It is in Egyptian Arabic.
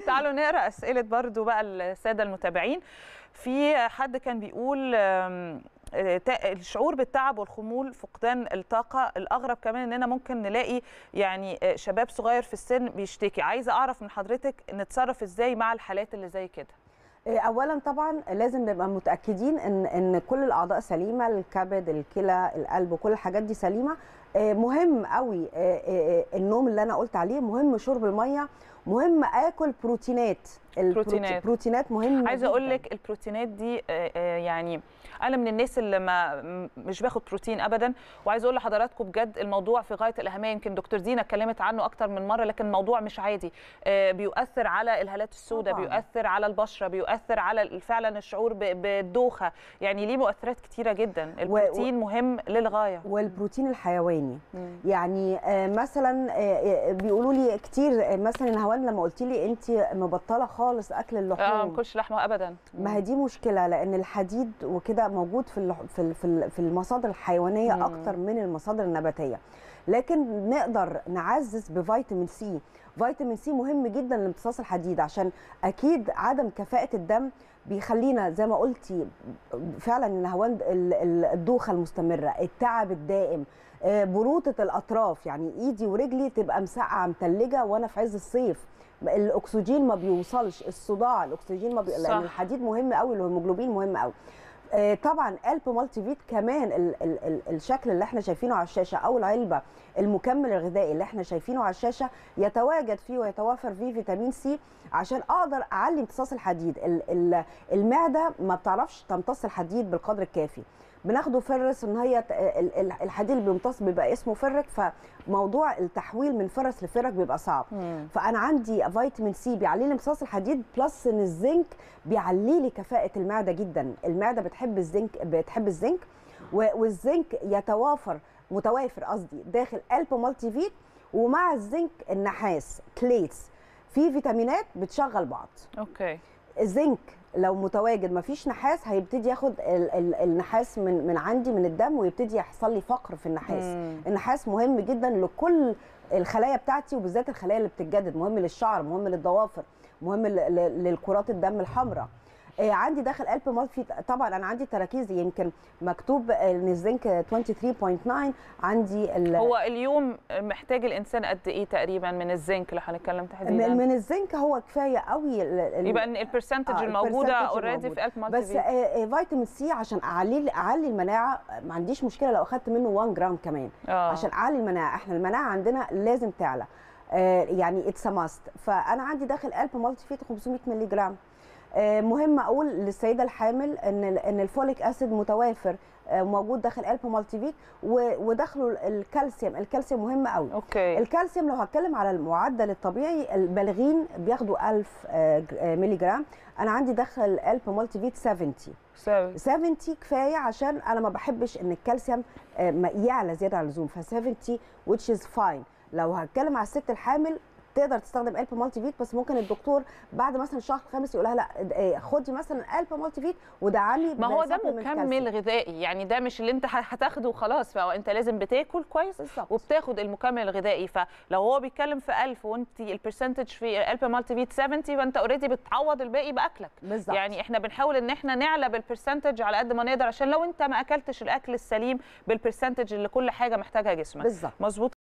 تعالوا نقرا اسئله برضو بقى الساده المتابعين في حد كان بيقول آم، آه، تا- الشعور بالتعب والخمول فقدان الطاقه الاغرب كمان اننا ممكن نلاقي يعني آه، شباب صغير في السن بيشتكي عايزه اعرف من حضرتك نتصرف ازاي مع الحالات اللي زي كده اولا طبعا لازم نبقى متاكدين ان ان كل الاعضاء سليمه الكبد الكلى القلب وكل الحاجات دي سليمه آه، مهم قوي آه، آه، آه، النوم اللي انا قلت عليه مهم شرب الميه مهم اكل بروتينات البروت- بروتينات. بروتينات مهمه عايزه اقول جداً. لك البروتينات دي آه، آه، يعني انا من الناس اللي ما م- مش باخد بروتين ابدا وعايزه اقول لحضراتكم بجد الموضوع في غايه الاهميه يمكن دكتور دينا اتكلمت عنه اكتر من مره لكن الموضوع مش عادي آه، بيؤثر على الهالات السوداء طبعاً. بيؤثر على البشره بيؤثر على فعلا الشعور ب- بالدوخه يعني ليه مؤثرات كتيره جدا البروتين مهم للغايه والبروتين الحيواني مم. يعني آه، مثلا آه، آه، بيقولوا لي كتير آه، مثلا نهوان لما قلت لي انت مبطله خالص اكل اه ما اللحوم باكلش لحمه ابدا ما هي دي مشكله لان الحديد وكده موجود في اللح- في ال- في ال- في المصادر الحيوانيه مم. اكتر من المصادر النباتيه لكن نقدر نعزز بفيتامين سي فيتامين سي مهم جدا لامتصاص الحديد عشان اكيد عدم كفاءه الدم بيخلينا زي ما قلتي فعلا الهوان ال- ال- الدوخه المستمره التعب الدائم آه، بروده الاطراف يعني ايدي ورجلي تبقى مسقعه متلجه وانا في عز الصيف الاكسجين ما بيوصلش الصداع الاكسجين ما بي... صح. لان الحديد مهم قوي الهيموجلوبين مهم قوي آه، طبعا قلب مالتي فيت كمان ال ال ال الشكل اللي احنا شايفينه على الشاشه او العلبه المكمل الغذائي اللي احنا شايفينه على الشاشه يتواجد فيه ويتوافر فيه فيتامين سي عشان اقدر اعلي امتصاص الحديد ال ال المعده ما بتعرفش تمتص الحديد بالقدر الكافي بناخده فرس ان هي ت- ال- ال- الحديد اللي بيمتص بيبقى اسمه فرك فموضوع التحويل من فرس لفرك بيبقى صعب مم. فانا عندي فيتامين سي بيعلي لي امتصاص الحديد بلس ان الزنك بيعلي لي كفاءه المعده جدا المعده بتحب الزنك بتحب الزنك و- والزنك يتوافر متوافر قصدي داخل قلب مالتي فيت ومع الزنك النحاس كليتس في فيتامينات بتشغل بعض اوكي الزنك لو متواجد مفيش نحاس هيبتدي ياخد ال ال النحاس من من عندي من الدم ويبتدي يحصل لي فقر في النحاس مم. النحاس مهم جدا لكل الخلايا بتاعتي وبالذات الخلايا اللي بتتجدد مهم للشعر مهم للضوافر مهم ل- ل- للكرات الدم الحمراء آه، عندي داخل قلب مالتي طبعا انا عندي تراكيز يمكن مكتوب ان الزنك 23.9 عندي ال- هو اليوم محتاج الانسان قد ايه تقريبا من الزنك لو هنتكلم تحديدا من من الزنك هو كفايه قوي ال- ال- يبقى ان البرسنتج آه، الموجوده البرسنتج اوريدي الموجود. في قلب مالتي بس فيت. آه، آه، فيتامين سي عشان اعلي اعلي المناعه آه، ما عنديش مشكله لو اخدت منه 1 جرام كمان اه عشان اعلي المناعه احنا المناعه عندنا لازم تعلى آه، يعني اتس ماست فانا عندي داخل قلب مالتي فيت 500 مللي جرام آه، مهم اقول للسيده الحامل ان ال- ان الفوليك اسيد متوافر آه، موجود داخل قلب مالتي فيت و- وداخله الكالسيوم الكالسيوم مهم قوي اوكي الكالسيوم لو هتكلم على المعدل الطبيعي البالغين بياخدوا 1000 آه، ج- آه، مللي جرام انا عندي داخل قلب مالتي فيت 70 ساوي 70 كفايه عشان انا ما بحبش ان الكالسيوم آه، ما يعلى زياده عن اللزوم ف 70 which is fine لو هتكلم على الست الحامل تقدر تستخدم الب مالتي فيت بس ممكن الدكتور بعد مثلا الشهر الخامس يقول لها لا آه، خدي مثلا الب مالتي فيت ودعمي ما هو ده بsupplement مكمل كالسيوم. غذائي يعني ده مش اللي انت ه- هتاخده وخلاص فهو انت لازم بتاكل كويس بالظبط وبتاخد المكمل الغذائي فلو هو بيتكلم في 1000 وانت البرسنتج في الب مالتي فيت 70 فانت اوريدي بتعوض الباقي باكلك بالظبط يعني احنا بنحاول ان احنا نعلى بالبرسنتج على قد ما نقدر عشان لو انت ما اكلتش الاكل السليم بالبرسنتج اللي كل حاجه محتاجها جسمك بالظبط مظبوط